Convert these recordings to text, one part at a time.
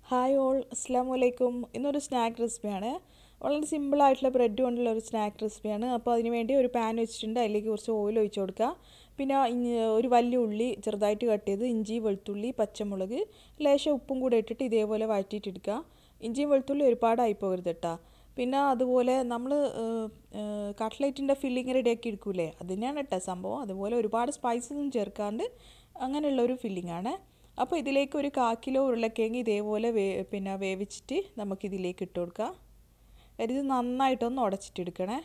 hi all അസ്സാം വലൈക്കും ഇന്നൊരു സ്നാക്ക് റെസിപ്പിയാണ് വളരെ സിമ്പിളായിട്ടുള്ള ബ്രെഡ് കൊണ്ടുള്ള ഒരു സ്നാക്ക് റെസിപ്പിയാണ് അപ്പോൾ അതിന് വേണ്ടി ഒരു പാൻ വെച്ചിട്ടുണ്ട് അതിലേക്ക് കുറച്ച് ഓയിൽ ഒഴിച്ച് കൊടുക്കുക പിന്നെ ഇഞ്ഞി- ഒരു വലിയ ഉള്ളി ചെറുതായിട്ട് കട്ട് ചെയ്ത് ഇഞ്ചി വെളുത്തുള്ളി പച്ചമുളക് ലേശം ഉപ്പും കൂടെ ഇട്ടിട്ട് ഇതേപോലെ വഴറ്റിയിട്ടെടുക്കുക ഇഞ്ചിയും വെളുത്തുള്ളി ഒരുപാടായി പോകരുത് കേട്ടോ പിന്നെ അതുപോലെ നമ്മൾ കട്ട്ലൈറ്റിൻ്റെ ഫില്ലിങ് റെഡിയാക്കി എടുക്കൂലേ അത് തന്നെയാണ് കേട്ടോ സംഭവം അതുപോലെ ഒരുപാട് സ്പൈസസ് ഒന്നും ചേർക്കാണ്ട് അങ്ങനെയുള്ള ഒരു ഫില്ലിംഗ് ആണ് അപ്പോൾ ഇതിലേക്ക് ഒരു കാ കിലോ ഉരുളക്കിഴങ്ങ് ഇതേപോലെ വേ പിന്നെ വേവിച്ചിട്ട് നമുക്കിതിലേക്ക് ഇട്ട് കൊടുക്കാം ഇത് നന്നായിട്ടൊന്ന് ഉടച്ചിട്ടെടുക്കണേ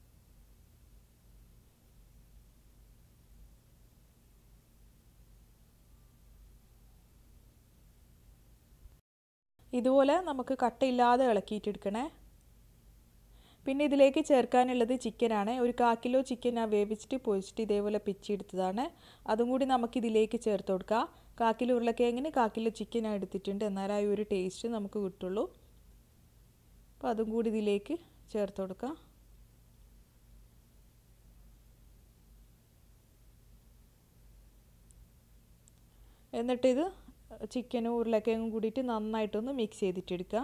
ഇതുപോലെ നമുക്ക് കട്ടയില്ലാതെ ഇളക്കിയിട്ടെടുക്കണേ പിന്നെ ഇതിലേക്ക് ചേർക്കാനുള്ളത് ചിക്കനാണ് ഒരു കാ കിലോ ചിക്കൻ ഞാൻ വേവിച്ചിട്ട് പൊരിച്ചിട്ട് ഇതേപോലെ പിച്ചെടുത്തതാണ് അതും കൂടി നമുക്ക് ഇതിലേക്ക് ചേർത്ത് കൊടുക്കാം കാ കിലോ ഉരുളക്കിഴങ്ങിന് കാ കിലോ ചിക്കൻ ഞാൻ എടുത്തിട്ടുണ്ട് എന്നാലേ ആ ഒരു ടേസ്റ്റ് നമുക്ക് കിട്ടുള്ളൂ അപ്പോൾ അതും കൂടി ഇതിലേക്ക് ചേർത്ത് കൊടുക്കാം എന്നിട്ടിത് ചിക്കനും ഉരുളക്കിഴങ്ങും കൂടിയിട്ട് നന്നായിട്ടൊന്ന് മിക്സ് ചെയ്തിട്ടെടുക്കുക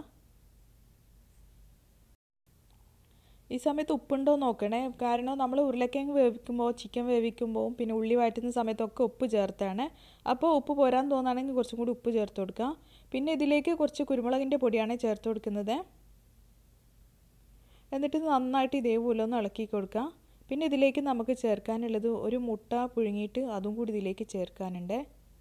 ഈ സമയത്ത് ഉപ്പുണ്ടോ നോക്കണേ കാരണം നമ്മൾ ഉരുളക്കിഴങ്ങ് വേവിക്കുമ്പോൾ ചിക്കൻ വേവിക്കുമ്പോൾ പിന്നെ ഉള്ളി വഴറ്റുന്ന സമയത്തൊക്കെ ഉപ്പ് ചേർത്താണ് അപ്പോൾ ഉപ്പ് പോരാൻ തോന്നുകയാണെങ്കിൽ കുറച്ചും കൂടി ഉപ്പ് ചേർത്ത് കൊടുക്കാം പിന്നെ ഇതിലേക്ക് കുറച്ച് കുരുമുളകിൻ്റെ പൊടിയാണ് ചേർത്ത് കൊടുക്കുന്നത് എന്നിട്ട് നന്നായിട്ട് ഇതേപോലെ ഒന്ന് ഇളക്കി കൊടുക്കാം പിന്നെ ഇതിലേക്ക് നമുക്ക് ചേർക്കാനുള്ളത് ഒരു മുട്ട പുഴുങ്ങിയിട്ട് അതും കൂടി ഇതിലേക്ക് ചേർക്കാനുണ്ട്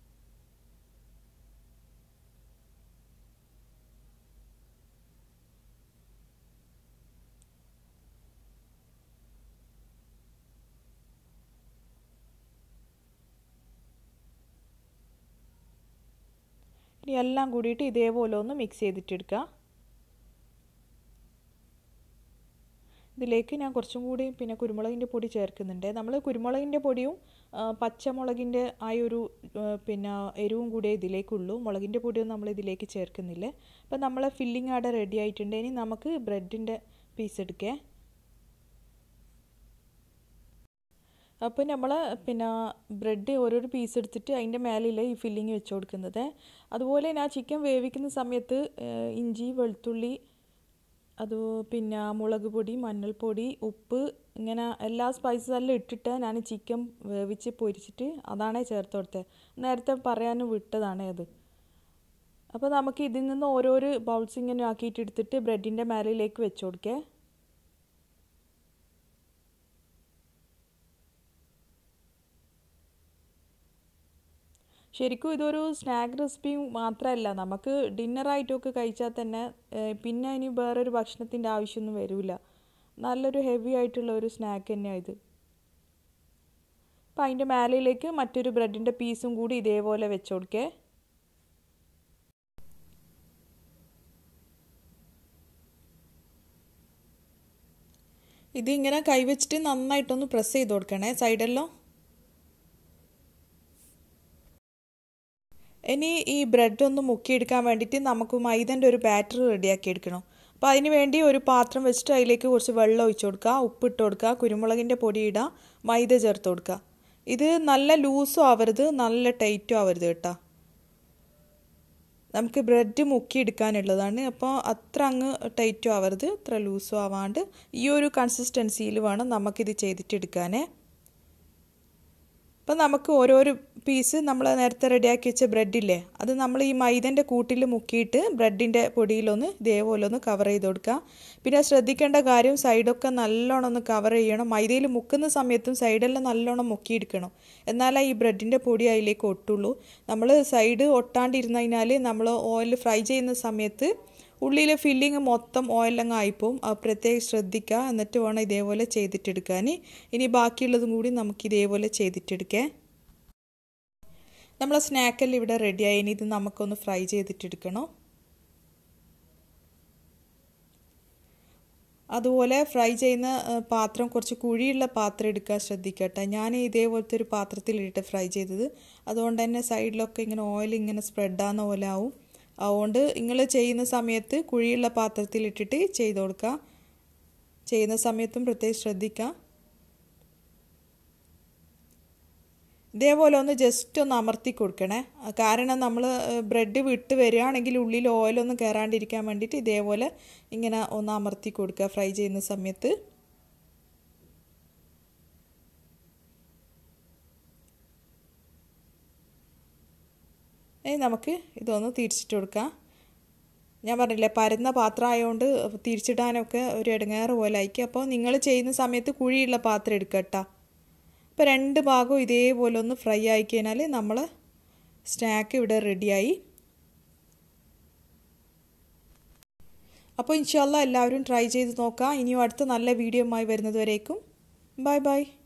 ഇനി എല്ലാം കൂടിയിട്ട് ഇതേപോലെ ഒന്ന് മിക്സ് ചെയ്തിട്ടെടുക്കുക ഇതിലേക്ക് ഞാൻ കുറച്ചും കൂടി പിന്നെ കുരുമുളകിൻ്റെ പൊടി ചേർക്കുന്നുണ്ട് നമ്മൾ കുരുമുളകിൻ്റെ പൊടിയും പച്ചമുളകിൻ്റെ ആ ഒരു പിന്നെ എരിവും കൂടെ ഇതിലേക്കുള്ളൂ മുളകിൻ്റെ പൊടിയൊന്നും നമ്മൾ ഇതിലേക്ക് ചേർക്കുന്നില്ല അപ്പോൾ നമ്മളെ ഫില്ലിംഗ് ആടെ റെഡി ആയിട്ടുണ്ട് ഇനി നമുക്ക് ബ്രെഡിൻ്റെ പീസ് എടുക്കേ അപ്പോൾ നമ്മൾ പിന്നെ ബ്രെഡ് ഓരോരോ പീസ് എടുത്തിട്ട് അതിൻ്റെ മേലിൽ ഈ ഫില്ലിങ് വെച്ച് കൊടുക്കുന്നത് അതുപോലെ ഞാൻ ചിക്കൻ വേവിക്കുന്ന സമയത്ത് ഇഞ്ചി വെളുത്തുള്ളി അത് പിന്നെ മുളക് പൊടി മഞ്ഞൾപ്പൊടി ഉപ്പ് ഇങ്ങനെ എല്ലാ സ്പൈസസ് എല്ലാം ഇട്ടിട്ട് ഞാൻ ചിക്കൻ വേവിച്ച് പൊരിച്ചിട്ട് അതാണ് ചേർത്ത് കൊടുത്തത് നേരത്തെ പറയാനും വിട്ടതാണ് അത് അപ്പോൾ നമുക്ക് ഇതിൽ നിന്ന് ഓരോരോ ബൗൾസ് ഇങ്ങനെ ആക്കിയിട്ട് എടുത്തിട്ട് ബ്രെഡിൻ്റെ മേലിലേക്ക് വെച്ച് കൊടുക്കേ ശരിക്കും ഇതൊരു സ്നാക്ക് റെസിപ്പി മാത്രമല്ല നമുക്ക് ഡിന്നറായിട്ടൊക്കെ കഴിച്ചാൽ തന്നെ പിന്നെ ഇനി വേറൊരു ഭക്ഷണത്തിൻ്റെ ആവശ്യമൊന്നും വരില്ല നല്ലൊരു ഹെവി ആയിട്ടുള്ള ഒരു സ്നാക്ക് തന്നെയാണ് ഇത് അപ്പോൾ അതിൻ്റെ മേലയിലേക്ക് മറ്റൊരു ബ്രെഡിൻ്റെ പീസും കൂടി ഇതേപോലെ വെച്ച് കൊടുക്കേ ഇതിങ്ങനെ കൈവച്ചിട്ട് നന്നായിട്ടൊന്ന് പ്രസ് ചെയ്ത് കൊടുക്കണേ സൈഡെല്ലാം ഇനി ഈ ബ്രെഡ് ഒന്ന് മുക്കിയെടുക്കാൻ വേണ്ടിയിട്ട് നമുക്ക് മൈദൻ്റെ ഒരു ബാറ്റർ റെഡിയാക്കി എടുക്കണം അപ്പോൾ അതിന് വേണ്ടി ഒരു പാത്രം വെച്ചിട്ട് അതിലേക്ക് കുറച്ച് വെള്ളം ഒഴിച്ചു കൊടുക്കുക ഉപ്പിട്ട് കൊടുക്കുക കുരുമുളകിൻ്റെ പൊടി ഇടുക മൈദ ചേർത്ത് കൊടുക്കുക ഇത് നല്ല ലൂസും ആവരുത് നല്ല ടൈറ്റും ആവരുത് കേട്ടോ നമുക്ക് ബ്രെഡ് മുക്കിയെടുക്കാനുള്ളതാണ് അപ്പോൾ അത്ര അങ്ങ് ടൈറ്റും ആവരുത് അത്ര ലൂസും ആവാണ്ട് ഈ ഒരു കൺസിസ്റ്റൻസിയിൽ വേണം നമുക്കിത് ചെയ്തിട്ടെടുക്കാനേ അപ്പം നമുക്ക് ഓരോരോ പീസ് നമ്മൾ നേരത്തെ റെഡിയാക്കി വെച്ച ബ്രെഡില്ലേ അത് നമ്മൾ ഈ മൈദൻ്റെ കൂട്ടിൽ മുക്കിയിട്ട് ബ്രെഡിൻ്റെ പൊടിയിലൊന്ന് ഇതേപോലെ ഒന്ന് കവർ ചെയ്ത് കൊടുക്കുക പിന്നെ ശ്രദ്ധിക്കേണ്ട കാര്യം സൈഡൊക്കെ നല്ലോണം ഒന്ന് കവർ ചെയ്യണം മൈദയിൽ മുക്കുന്ന സമയത്തും സൈഡെല്ലാം നല്ലോണം മുക്കിയെടുക്കണം എന്നാലേ ഈ ബ്രെഡിൻ്റെ പൊടി അതിലേക്ക് ഒട്ടുള്ളൂ നമ്മൾ സൈഡ് ഒട്ടാണ്ടിരുന്നു കഴിഞ്ഞാൽ നമ്മൾ ഓയിൽ ഫ്രൈ ചെയ്യുന്ന സമയത്ത് ഉള്ളിലെ ഫില്ലിങ് മൊത്തം ഓയിലങ്ങ് ആയിപ്പോവും അത് പ്രത്യേകം ശ്രദ്ധിക്കുക എന്നിട്ട് വേണം ഇതേപോലെ ചെയ്തിട്ടെടുക്കാൻ ഇനി ബാക്കിയുള്ളതും കൂടി നമുക്ക് ഇതേപോലെ ചെയ്തിട്ടെടുക്കേ നമ്മളെ സ്നാക്കെല്ലാം ഇവിടെ റെഡിയായി ഇനി ഇത് നമുക്കൊന്ന് ഫ്രൈ ചെയ്തിട്ടെടുക്കണം അതുപോലെ ഫ്രൈ ചെയ്യുന്ന പാത്രം കുറച്ച് കുഴിയുള്ള പാത്രം എടുക്കാൻ ശ്രദ്ധിക്കട്ടെ ഞാൻ ഇതേപോലത്തെ ഒരു പാത്രത്തിലിട്ട് ഫ്രൈ ചെയ്തത് അതുകൊണ്ട് തന്നെ സൈഡിലൊക്കെ ഇങ്ങനെ ഓയിൽ ഇങ്ങനെ സ്പ്രെഡാകുന്ന പോലെ ആവും അതുകൊണ്ട് നിങ്ങൾ ചെയ്യുന്ന സമയത്ത് കുഴിയുള്ള പാത്രത്തിലിട്ടിട്ട് ചെയ്ത് കൊടുക്കുക ചെയ്യുന്ന സമയത്തും പ്രത്യേകം ശ്രദ്ധിക്കുക ഇതേപോലെ ഒന്ന് ജസ്റ്റ് ഒന്ന് അമർത്തി കൊടുക്കണേ കാരണം നമ്മൾ ബ്രെഡ് വിട്ട് വരികയാണെങ്കിൽ ഉള്ളിൽ ഓയിലൊന്നും കയറാണ്ടിരിക്കാൻ വേണ്ടിയിട്ട് ഇതേപോലെ ഇങ്ങനെ ഒന്ന് അമർത്തി കൊടുക്കുക ഫ്രൈ ചെയ്യുന്ന സമയത്ത് ഇനി നമുക്ക് ഇതൊന്ന് തിരിച്ചിട്ട് കൊടുക്കാം ഞാൻ പറഞ്ഞില്ലേ പരന്ന പാത്രം ആയതുകൊണ്ട് തിരിച്ചിടാനൊക്കെ ഒരു ഇടങ്ങേറ് പോലെ ആയിരിക്കും അപ്പോൾ നിങ്ങൾ ചെയ്യുന്ന സമയത്ത് കുഴിയുള്ള പാത്രം എടുക്കുക കേട്ടോ അപ്പോൾ രണ്ട് ഭാഗവും ഇതേപോലെ ഒന്ന് ഫ്രൈ ആയി കഴിഞ്ഞാൽ നമ്മൾ സ്നാക്ക് ഇവിടെ റെഡിയായി അപ്പോൾ ഇൻഷാല്ല എല്ലാവരും ട്രൈ ചെയ്ത് നോക്കാം ഇനിയും അടുത്ത നല്ല വീഡിയോയുമായി വരുന്നത് വരേക്കും ബൈ ബൈ